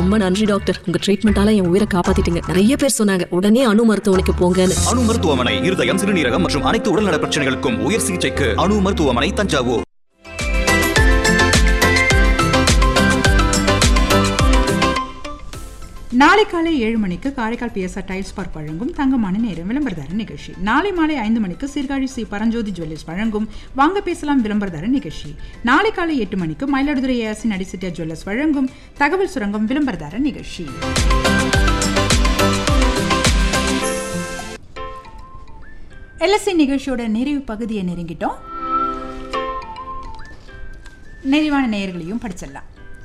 ரொம்ப நன்றி டாக்டர் உங்க ட்ரீட்மெண்டால என் உயிரை காப்பாத்திட்டீங்க நிறைய பேர் சொன்னாங்க உடனே அணு மருத்துவமனைக்கு போங்கன்னு அணு மருத்துவமனை இருதயம் சிறுநீரகம் மற்றும் அனைத்து உடல்நல பிரச்சனைகளுக்கும் உயர் சிகிச்சைக்கு அணு மருத்துவமனை தஞ்சாவூர் நாளை காலை ஏழு மணிக்கு காரைக்கால் பிஎஸ்ஆர் டைல்ஸ் பார்க் வழங்கும் தங்கமான நேரம் விளம்பரதார நிகழ்ச்சி நாளை மாலை ஐந்து மணிக்கு சீர்காழி சி பரஞ்சோதி ஜுவல்லர்ஸ் வழங்கும் வாங்க பேசலாம் விளம்பரதார நிகழ்ச்சி நாளை காலை எட்டு மணிக்கு மயிலாடுதுறை ஏசி நடிசிட்டியா ஜுவல்லர்ஸ் வழங்கும் தகவல் சுரங்கம் விளம்பரதார நிகழ்ச்சி எல்எஸ்சி நிகழ்ச்சியோட நிறைவு பகுதியை நெருங்கிட்டோம் நிறைவான நேயர்களையும் படிச்சிடலாம்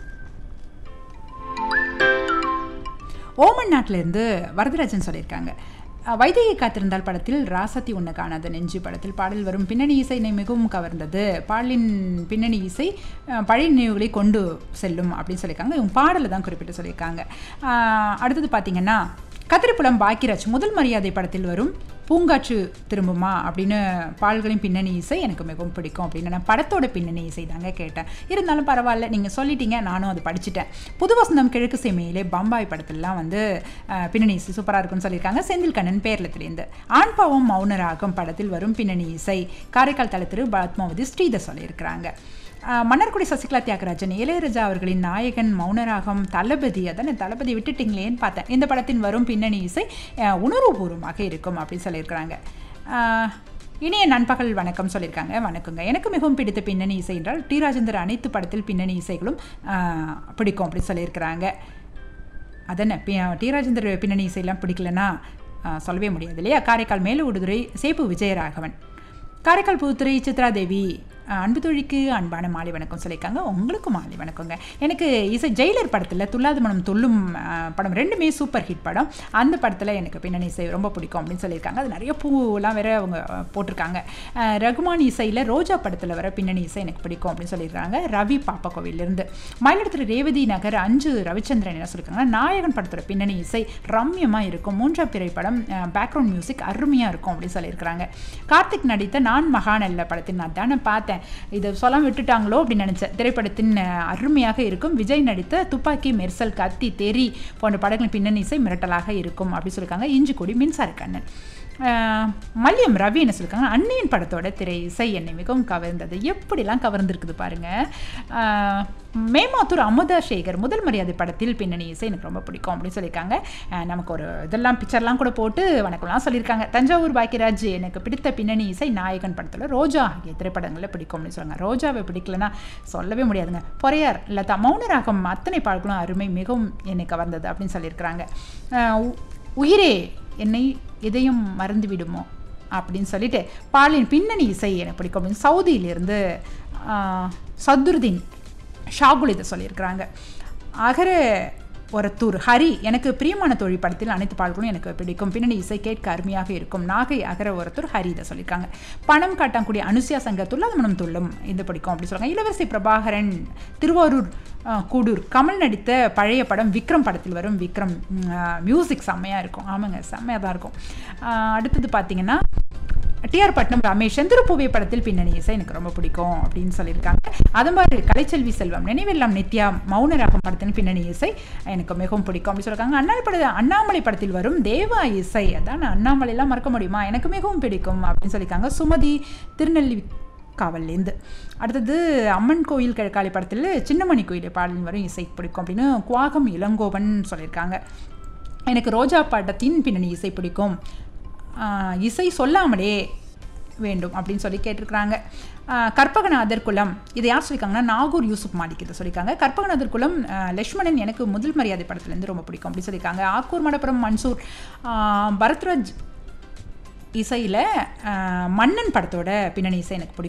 ஓமன் நாட்டிலேருந்து வரதராஜன் சொல்லியிருக்காங்க அஹ், வைதேகி காத்திருந்தால் படத்தில் ராசத்தி உன்னை காணாத நெஞ்சு படத்தில் பாடல் வரும் பின்னணி இசை என்னை மிகவும் கவர்ந்தது பாடலின் பின்னணி இசை அஹ், பழைய நினைவுகளை கொண்டு செல்லும் அப்படின்னு சொல்லியிருக்காங்க இவங்க பாடலை தான் குறிப்பிட்டு சொல்லியிருக்காங்க அஹ், அடுத்தது பார்த்தீங்கன்னா கத்திரிப்புலம் பாக்கியராஜ் முதல் மரியாதை படத்தில் வரும் பூங்காற்று திரும்புமா அப்படின்னு பால்களின் பின்னணி இசை எனக்கு மிகவும் பிடிக்கும் அப்படின்னு நான் படத்தோட பின்னணி இசை தாங்க கேட்டேன் இருந்தாலும் பரவாயில்ல நீங்கள் சொல்லிட்டீங்க நானும் அது படிச்சுட்டேன் புது வசந்தம் கிழக்கு சீமையிலே பம்பாய் படத்துலலாம் வந்து அஹ், பின்னணி இசை சூப்பராக இருக்கும்னு சொல்லியிருக்காங்க செந்தில் கண்ணன் பேர்லத்திலேருந்து ஆண் பாவம் மௌனராகம் படத்தில் வரும் பின்னணி இசை காரைக்கால் தலத்திரு பத்மாவதி ஸ்ரீதர் சொல்லியிருக்கிறாங்க அஹ், மன்னர்குடி சசிகலா தியாகராஜன் இளையராஜா அவர்களின் நாயகன் மௌனராகம் தளபதி அதானே தளபதி விட்டுட்டீங்களேன்னு பார்த்தேன் இந்த படத்தின் வரும் பின்னணி இசை அஹ், உணர்வுபூர்வமாக இருக்கும் அப்படின்னு சொல்லியிருக்கிறாங்க அஹ், இனிய நண்பகல் வணக்கம் சொல்லியிருக்காங்க வணக்கங்க எனக்கு மிகவும் பிடித்த பின்னணி இசை என்றால் டி ராஜேந்தர் அனைத்து படத்தில் பின்னணி இசைகளும் அஹ், பிடிக்கும் அப்படின்னு சொல்லியிருக்கிறாங்க அதென்ன பி டி ராஜேந்தர் பின்னணி இசையெல்லாம் பிடிக்கலன்னா அஹ், சொல்லவே முடியாது இல்லையா காரைக்கால் மேலூடுதுறை சேப்பு விஜயராகவன் காரைக்கால் புதுத்துறை சித்ரா தேவி அஹ், அன்பு தொழிக்கு அன்பான மாலை வணக்கம் சொல்லியிருக்காங்க உங்களுக்கும் மாலை வணக்கங்க எனக்கு இசை ஜெயிலர் படத்தில் துல்லாத மனம் துள்ளும் அஹ், படம் ரெண்டுமே சூப்பர் ஹிட் படம் அந்த படத்தில் எனக்கு பின்னணி இசை ரொம்ப பிடிக்கும் அப்படின்னு சொல்லியிருக்காங்க அது நிறைய பூவெல்லாம் வேற அவங்க அஹ், போட்டிருக்காங்க அஹ், ரகுமான் இசையில் ரோஜா படத்தில் வர பின்னணி இசை எனக்கு பிடிக்கும் அப்படின்னு சொல்லியிருக்காங்க ரவி பாப்பா கோவிலிருந்து மயிலாடுதுறை ரேவதி நகர் அஞ்சு ரவிச்சந்திரன் என்ன சொல்லியிருக்காங்க நாயகன் படத்தோட பின்னணி இசை ரம்யமாக இருக்கும் மூன்றாம் பிறை படம் பேக்ரவுண்ட் மியூசிக் அருமையாக இருக்கும் அப்படின்னு சொல்லியிருக்கிறாங்க கார்த்திக் நடித்த நான் மகாநல்ல படத்தின் நான் தானே பார்த்தேன் இதை சொல்லாம விட்டுட்டாங்களோ அப்படின்னு நினச்சேன் திரைப்படத்தின் அஹ், அருமையாக இருக்கும் விஜய் நடித்த துப்பாக்கி மெர்சல் கத்தி தெரி போன்ற படங்களின் பின்னணி இசை மிரட்டலாக இருக்கும் அப்படின்னு சொல்லியிருக்காங்க இஞ்சி கொடி மின்சார கண்ணன் அஹ், மல்லியம் ரவி என்ன சொல்லியிருக்காங்க அன்னியன் படத்தோட திரை இசை என்னை மிகவும் கவர்ந்தது எப்படிலாம் கவர்ந்துருக்குது பாருங்க அஹ், மேமாத்தூர் அமுதா சேகர் முதல் மரியாதை படத்தில் பின்னணி இசை எனக்கு ரொம்ப பிடிக்கும் அப்படின்னு சொல்லியிருக்காங்க அஹ், நமக்கு ஒரு இதெல்லாம் பிக்சர்லாம் கூட போட்டு வணக்கம்லாம் சொல்லியிருக்காங்க தஞ்சாவூர் பாக்கியராஜ் எனக்கு பிடித்த பின்னணி இசை நாயகன் படத்தில் ரோஜா ஆகிய திரைப்படங்களில் பிடிக்கும் அப்படின்னு சொல்லுவாங்க ரோஜாவை பிடிக்கலன்னா சொல்லவே முடியாதுங்க பொறையார் லதா மௌனராகம் அத்தனை பாடல்களும் அருமை மிகவும் என்னை கவர்ந்தது அப்படின்னு சொல்லியிருக்கிறாங்க அஹ், உ- உயிரே என்னை இதயம் மறந்து விடுமோ அப்படின்னு சொல்லிட்டு பாலின் பின்னணி இசை எனக்கு பிடிக்கும் அப்படின்னு சவுதியிலிருந்து ஆஹ், சதுருதீன் ஷாகுல் இதை சொல்லியிருக்கிறாங்க அகர ஒரத்தூர் ஹரி எனக்கு பிரியமான தொழில் படத்தில் அனைத்து பாடல்களும் எனக்கு பிடிக்கும் பின்னணி இசை கேட்க அருமையாக இருக்கும் நாகை அகர ஒரத்தூர் ஹரி இதை சொல்லியிருக்காங்க பணம் காட்டாக்கூடிய அனுசியா சங்க துள்ளாத மனம் துள்ளும் இது பிடிக்கும் அப்படி சொல்றாங்க இளவரசி பிரபாகரன் திருவாரூர் அஹ், கூடூர் கமல் நடித்த பழைய படம் விக்ரம் படத்தில் வரும் விக்ரம் மியூசிக் செம்மையாக இருக்கும் ஆமாங்க செம்மையாக தான் இருக்கும் அஹ், அடுத்தது பார்த்தீங்கன்னா டிஆர் பட்னம் ரமேஷ் செந்திருப்பூவே படத்தில் பின்னணி இசை எனக்கு ரொம்ப பிடிக்கும் அப்படின்னு சொல்லியிருக்காங்க அது மாதிரி கலைச்செல்வி செல்வம் நினைவெல்லாம் நித்யா மௌனராகம் படத்தின் பின்னணி இசை எனக்கு மிகவும் பிடிக்கும் அப்படின்னு சொல்லியிருக்காங்க அண்ணாமலை பட அண்ணாமலை படத்தில் வரும் தேவா இசை அதான் அண்ணாமலைலாம் மறக்க முடியுமா எனக்கு மிகவும் பிடிக்கும் அப்படின்னு சொல்லியிருக்காங்க சுமதி திருநெல்வேலி காவல்லேருந்து அடுத்தது அம்மன் கோயில் கிழக்காளி படத்தில் சின்னமணி கோயில் பாடலின் வரும் இசை பிடிக்கும் அப்படின்னு குவாகம் இளங்கோவன் சொல்லியிருக்காங்க எனக்கு ரோஜா படத்தின் பின்னணி இசை பிடிக்கும் ஆஹ் இசை சொல்லாமலே வேண்டும் அப்படின்னு சொல்லி கேட்டிருக்கிறாங்க ஆஹ் கற்பகநாதர் குலம் இதை யார் சொல்லியிருக்காங்கன்னா நாகூர் யூசுப் மாலிக் இதை சொல்லியிருக்காங்க கற்பகநாதர் குலம் ஆஹ் லக்ஷ்மணன் எனக்கு முதல் மரியாதை படத்துலேருந்து ரொம்ப பிடிக்கும் அப்படின்னு சொல்லியிருக்காங்க ஆக்கூர் மடப்புரம் மன்சூர் ஆஹ் பரத்ராஜ் இசையில் மன்னன் படத்தோட பின்னணி இசை எனக்கு பிடிக்கும்